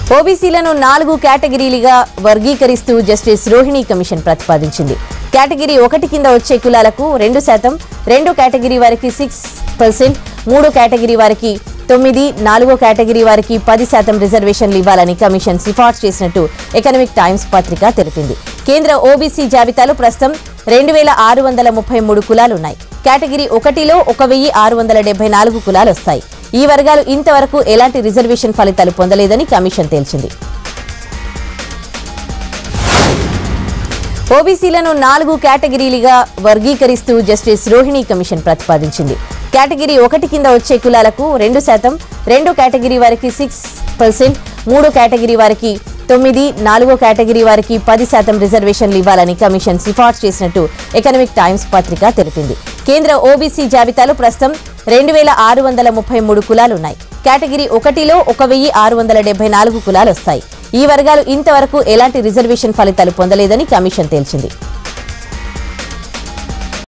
ఓబీసీలను నాలుగు కేటగిరీలుగా వర్గీకరిస్తూ జస్టిస్ రోహిణి కమిషన్ ప్రతిపాదించింది కేటగిరీ ఒకటి కింద వచ్చే కులాలకు రెండు శాతం రెండు కేటగిరీ వారికి సిక్స్ పర్సెంట్ మూడు కేటగిరీ వారికి తొమ్మిది నాలుగో కేటగిరీ వారికి పది శాతం రిజర్వేషన్లు ఇవ్వాలని కమిషన్ సిఫార్సు చేసినట్టు ఎకనామిక్ టైమ్స్ పత్రిక తెలిపింది కేంద్ర ఓబీసీ జాబితాలో ప్రస్తుతం రెండు వేల ఆరు వందల ముప్పై మూడు కులాలున్నాయి కేటగిరీ ఒకటిలో ఒక వెయ్యి ఆరు వందల డెబ్బై నాలుగు కులాలు వస్తాయి ఈ వర్గాలు ఇంతవరకు ఎలాంటి రిజర్వేషన్ ఫలితాలు పొందలేదని కమిషన్ తేల్చింది ఓబీసీలను నాలుగు కేటగిరీలుగా వర్గీకరిస్తూ జస్టిస్ రోహిణి కమిషన్ ప్రతిపాదించింది కేటగిరీ ఒకటి కింద వచ్చే కులాలకు రెండు శాతం రెండు కేటగిరీ వారికి సిక్స్ పర్సెంట్ మూడు కేటగిరీ వారికి తొమ్మిది నాలుగో కేటగిరీ వారికి పది శాతం రిజర్వేషన్లు ఇవ్వాలని కమిషన్ సిఫార్సు చేసినట్టు ఎకనామిక్ టైమ్స్ పత్రిక తెలిపింది కేంద్ర ఓబీసీ జాబితాలో ప్రస్తుతం రెండు వేల ఆరు వందల ముప్పై మూడు కులాలున్నాయి కేటగిరీ ఒకటిలో ఒక వెయ్యి ఆరు వందల డెబ్బై నాలుగు కులాలు వస్తాయి ఈ వర్గాలు ఇంతవరకు ఎలాంటి రిజర్వేషన్ ఫలితాలు పొందలేదని కమిషన్ తేల్చింది